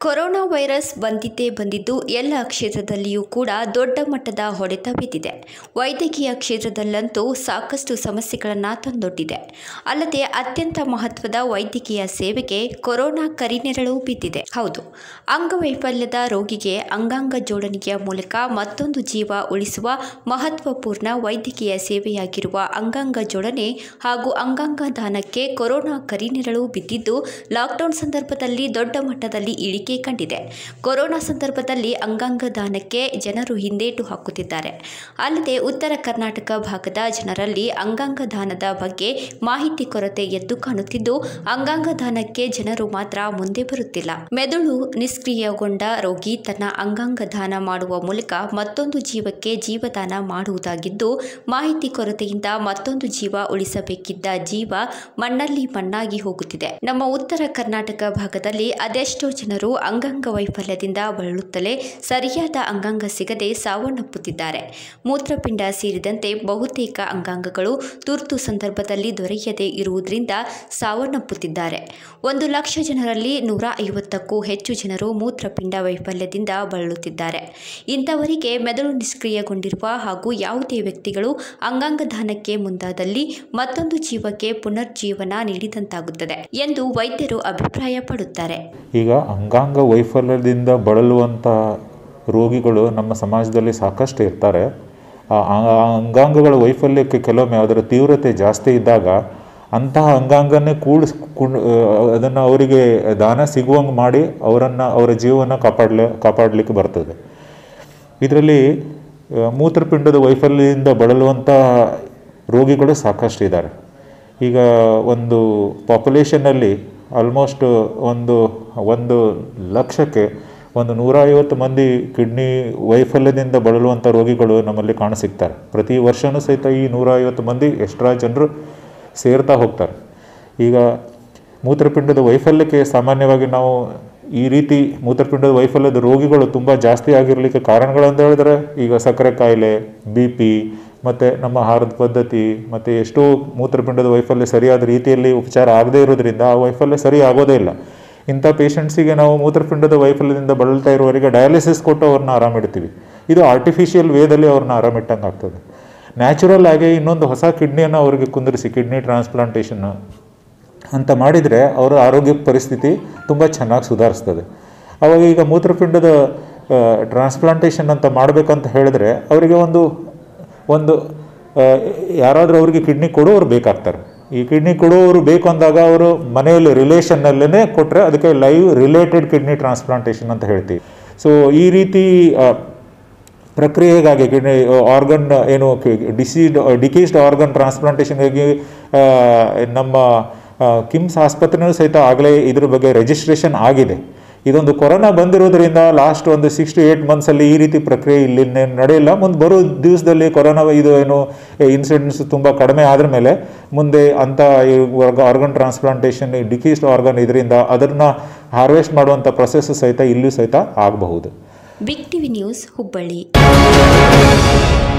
corona virus ಬಂದಿದ್ದೇ ಬಂದಿದ್ದು ಎಲ್ಲ ಕ್ಷೇತ್ರದಲ್ಲಿಯೂ ಕೂಡ ದೊಡ್ಡ ಮಟ್ಟದ ಹೊಡೆತ ಬಿದ್ದಿದೆ ವೈದ್ಯಕೀಯ ಕ್ಷೇತ್ರದಲ್ಲಂತೂ ಸಾಕಷ್ಟು ಸಮಸ್ಯೆಗಳನ್ನು ತಂದೊಡ್ಡಿದೆ ಅಲ್ಲದೆ ಅತ್ಯಂತ ಮಹತ್ವದ ವೈದ್ಯಕೀಯ ಸೇವೆಗೆ ಕೊರೋನಾ ಕರಿನೆರಳು ಬಿದ್ದಿದೆ ಹೌದು ಅಂಗವೈಫಲ್ಯದ ರೋಗಿಗೆ ಅಂಗಾಂಗ ಜೋಡಣೆಯ ಮೂಲಕ ಮತ್ತೊಂದು ಜೀವ ಉಳಿಸುವ ಮಹತ್ವಪೂರ್ಣ ವೈದ್ಯಕೀಯ ಸೇವೆಯಾಗಿರುವ ಅಂಗಾಂಗ ಜೋಡಣೆ ಹಾಗೂ ಅಂಗಾಂಗ ದಾನಕ್ಕೆ ಕೊರೋನಾ ಕರಿನೆರಳು ಬಿದ್ದಿದ್ದು ಲಾಕ್ಡೌನ್ ಸಂದರ್ಭದಲ್ಲಿ ದೊಡ್ಡ ಮಟ್ಟದಲ್ಲಿ ಇಳಿಕೆ ಕಂಡಿದೆ ಕೊರೋನಾ ಸಂದರ್ಭದಲ್ಲಿ ಅಂಗಾಂಗ ದಾನಕ್ಕೆ ಜನರು ಹಿಂದೇಟು ಹಾಕುತ್ತಿದ್ದಾರೆ ಅಲ್ಲದೆ ಉತ್ತರ ಕರ್ನಾಟಕ ಭಾಗದ ಜನರಲ್ಲಿ ಅಂಗಾಂಗ ದಾನದ ಬಗ್ಗೆ ಮಾಹಿತಿ ಕೊರತೆ ಎದ್ದು ಕಾಣುತ್ತಿದ್ದು ಅಂಗಾಂಗ ದಾನಕ್ಕೆ ಜನರು ಮಾತ್ರ ಮುಂದೆ ಬರುತ್ತಿಲ್ಲ ಮೆದುಳು ನಿಷ್ಕ್ರಿಯಗೊಂಡ ರೋಗಿ ತನ್ನ ಅಂಗಾಂಗ ದಾನ ಮಾಡುವ ಮೂಲಕ ಮತ್ತೊಂದು ಜೀವಕ್ಕೆ ಜೀವದಾನ ಮಾಡುವುದಾಗಿದ್ದು ಮಾಹಿತಿ ಕೊರತೆಯಿಂದ ಮತ್ತೊಂದು ಜೀವ ಉಳಿಸಬೇಕಿದ್ದ ಜೀವ ಮಣ್ಣಲ್ಲಿ ಮಣ್ಣಾಗಿ ಹೋಗುತ್ತಿದೆ ನಮ್ಮ ಉತ್ತರ ಕರ್ನಾಟಕ ಭಾಗದಲ್ಲಿ ಅದೆಷ್ಟೋ ಜನರು ಅಂಗಾಂಗ ವೈಫಲ್ಯದಿಂದ ಬಳಲುತ್ತಲೇ ಸರಿಯಾದ ಅಂಗಾಂಗ ಸಿಗದೆ ಸಾವನ್ನಪ್ಪುತ್ತಿದ್ದಾರೆ ಮೂತ್ರಪಿಂಡ ಸೇರಿದಂತೆ ಬಹುತೇಕ ಅಂಗಾಂಗಗಳು ತುರ್ತು ಸಂದರ್ಭದಲ್ಲಿ ದೊರೆಯದೇ ಇರುವುದರಿಂದ ಸಾವನ್ನಪ್ಪುತ್ತಿದ್ದಾರೆ ಒಂದು ಲಕ್ಷ ಜನರಲ್ಲಿ ನೂರ ಐವತ್ತಕ್ಕೂ ಹೆಚ್ಚು ಜನರು ಮೂತ್ರಪಿಂಡ ವೈಫಲ್ಯದಿಂದ ಬಳಲುತ್ತಿದ್ದಾರೆ ಇಂಥವರಿಗೆ ಮೆದುಳು ನಿಷ್ಕ್ರಿಯಗೊಂಡಿರುವ ಹಾಗೂ ಯಾವುದೇ ವ್ಯಕ್ತಿಗಳು ಅಂಗಾಂಗ ದಾನಕ್ಕೆ ಮುಂದಾದಲ್ಲಿ ಮತ್ತೊಂದು ಜೀವಕ್ಕೆ ಪುನರ್ಜೀವನ ನೀಡಿದಂತಾಗುತ್ತದೆ ಎಂದು ವೈದ್ಯರು ಅಭಿಪ್ರಾಯಪಡುತ್ತಾರೆ ಈಗ ಅಂಗಾಂಗ ವೈಫಲ್ಯದಿಂದ ಬಳಲುವಂಥ ರೋಗಿಗಳು ನಮ್ಮ ಸಮಾಜದಲ್ಲಿ ಸಾಕಷ್ಟು ಇರ್ತಾರೆ ಆ ಆ ಅಂಗಾಂಗಗಳ ವೈಫಲ್ಯಕ್ಕೆ ಕೆಲವೊಮ್ಮೆ ಅದರ ತೀವ್ರತೆ ಜಾಸ್ತಿ ಇದ್ದಾಗ ಅಂತಹ ಅಂಗಾಂಗನ್ನೇ ಕೂಡಿಸ್ ಕುಣ್ ಅದನ್ನು ಅವರಿಗೆ ದಾನ ಸಿಗುವಂಗೆ ಮಾಡಿ ಅವರನ್ನು ಅವರ ಜೀವನ ಕಾಪಾಡಲಿ ಕಾಪಾಡಲಿಕ್ಕೆ ಬರ್ತದೆ ಇದರಲ್ಲಿ ಆ, ಮೂತ್ರಪಿಂಡದ ವೈಫಲ್ಯದಿಂದ ಬಳಲುವಂಥ ರೋಗಿಗಳು ಸಾಕಷ್ಟು ಇದ್ದಾರೆ ಈಗ ಒಂದು ಪಾಪ್ಯುಲೇಷನ್ನಲ್ಲಿ ಆಲ್ಮೋಸ್ಟ್ ಒಂದು ಒಂದು ಲಕ್ಷಕ್ಕೆ ಒಂದು ನೂರ ಐವತ್ತು ಮಂದಿ ಕಿಡ್ನಿ ವೈಫಲ್ಯದಿಂದ ಬಳಲುವಂಥ ರೋಗಿಗಳು ನಮ್ಮಲ್ಲಿ ಕಾಣಸಿಗ್ತಾರೆ ಪ್ರತಿ ವರ್ಷವೂ ಸಹಿತ ಈ ನೂರ ಐವತ್ತು ಮಂದಿ ಎಷ್ಟರ ಜನರು ಸೇರ್ತಾ ಹೋಗ್ತಾರೆ ಈಗ ಮೂತ್ರಪಿಂಡದ ವೈಫಲ್ಯಕ್ಕೆ ಸಾಮಾನ್ಯವಾಗಿ ನಾವು ಈ ರೀತಿ ಮೂತ್ರಪಿಂಡದ ವೈಫಲ್ಯದ ರೋಗಿಗಳು ತುಂಬ ಜಾಸ್ತಿ ಆಗಿರಲಿಕ್ಕೆ ಕಾರಣಗಳಂತ ಹೇಳಿದ್ರೆ ಈಗ ಸಕ್ಕರೆ ಕಾಯಿಲೆ ಬಿ ಪಿ ಮತ್ತು ನಮ್ಮ ಆಹಾರದ ಪದ್ಧತಿ ಮತ್ತು ಎಷ್ಟೋ ಮೂತ್ರಪಿಂಡದ ವೈಫಲ್ಯ ಸರಿಯಾದ ರೀತಿಯಲ್ಲಿ ಉಪಚಾರ ಆಗದೇ ಇರೋದ್ರಿಂದ ಆ ವೈಫಲ್ಯ ಸರಿ ಆಗೋದೇ ಇಲ್ಲ ಇಂಥ ಪೇಷಂಟ್ಸಿಗೆ ನಾವು ಮೂತ್ರಪಿಂಡದ ವೈಫಲ್ಯದಿಂದ ಬಳಲ್ತಾ ಇರುವವರಿಗೆ ಡಯಾಲಿಸಿಸ್ ಕೊಟ್ಟು ಅವ್ರನ್ನ ಆರಾಮಿಡ್ತೀವಿ ಇದು ಆರ್ಟಿಫಿಷಿಯಲ್ ವೇದಲ್ಲಿ ಅವ್ರನ್ನ ಆರಾಮಿಟ್ಟಂಗೆ ಆಗ್ತದೆ ನ್ಯಾಚುರಲ್ ಆಗಿ ಇನ್ನೊಂದು ಹೊಸ ಕಿಡ್ನಿಯನ್ನು ಅವರಿಗೆ ಕುಂದಿರಿಸಿ ಕಿಡ್ನಿ ಟ್ರಾನ್ಸ್ಪ್ಲಾಂಟೇಷನ್ ಅಂತ ಮಾಡಿದರೆ ಅವರ ಆರೋಗ್ಯ ಪರಿಸ್ಥಿತಿ ತುಂಬ ಚೆನ್ನಾಗಿ ಸುಧಾರಿಸ್ತದೆ ಅವಾಗ ಈಗ ಮೂತ್ರಪಿಂಡದ ಟ್ರಾನ್ಸ್ಪ್ಲಾಂಟೇಷನ್ ಅಂತ ಮಾಡಬೇಕಂತ ಹೇಳಿದ್ರೆ ಅವರಿಗೆ ಒಂದು ಒಂದು ಆ, ಯಾರಾದರೂ ಅವರಿಗೆ ಕಿಡ್ನಿ ಕೊಡೋರು ಬೇಕಾಗ್ತಾರೆ ಈ ಕಿಡ್ನಿ ಕೊಡೋರು ಬೇಕು ಅಂದಾಗ ಅವರು ಮನೆಯಲ್ಲಿ ರಿಲೇಷನ್ನಲ್ಲೇ ಕೊಟ್ಟರೆ ಅದಕ್ಕೆ ಲೈವ್ ರಿಲೇಟೆಡ್ ಕಿಡ್ನಿ ಟ್ರಾನ್ಸ್ಪ್ಲಾಂಟೇಷನ್ ಅಂತ ಹೇಳ್ತೀವಿ ಸೊ ಈ ರೀತಿ ಆ, ಪ್ರಕ್ರಿಯೆಗಾಗಿ ಕಿಡ್ನಿ ಆರ್ಗನ್ ಏನು ಡಿಸೀಡ್ ಡಿಕೀಸ್ಡ್ ಆರ್ಗನ್ ಟ್ರಾನ್ಸ್ಪ್ಲಾಂಟೇಷನ್ಗಾಗಿ ಆ, ನಮ್ಮ ಆ, ಕಿಮ್ಸ್ ಆಸ್ಪತ್ರೆಯೂ ಸಹಿತ ಆಗಲೇ ಇದ್ರ ಬಗ್ಗೆ ರಿಜಿಸ್ಟ್ರೇಷನ್ ಆಗಿದೆ ಇದೊಂದು ಕೊರೋನಾ ಬಂದಿರೋದ್ರಿಂದ ಲಾಸ್ಟ್ ಒಂದು ಸಿಕ್ಸ್ ಟು ಏಯ್ಟ್ ಮಂತ್ಸಲ್ಲಿ ಈ ರೀತಿ ಪ್ರಕ್ರಿಯೆ ಇಲ್ಲಿ ನೆ- ನಡೆಯಿಲ್ಲ ಮುಂದೆ ಬರೋ ದಿವಸದಲ್ಲಿ ಕೊರೋನಾ ಇದು ಏನು ಇನ್ಸಿಡೆಂಟ್ಸ್ ತುಂಬ ಕಡಿಮೆ ಆದ್ರ ಮೇಲೆ ಮುಂದೆ ಅಂಥ ಆರ್ಗನ್ ಟ್ರಾನ್ಸ್ಪ್ಲಾಂಟೇಷನ್ ಡಿಕೀಸ್ಡ್ ಆರ್ಗನ್ ಇದರಿಂದ ಅದನ್ನು ಹಾರ್ವೆಸ್ಟ್ ಮಾಡುವಂಥ ಪ್ರೊಸೆಸ್ ಸಹಿತ ಇಲ್ಲೂ ಸಹಿತ ಆಗಬಹುದು ಬಿಗ್ ಟಿವಿ ನ್ಯೂಸ್ ಹುಬ್ಬಳ್ಳಿ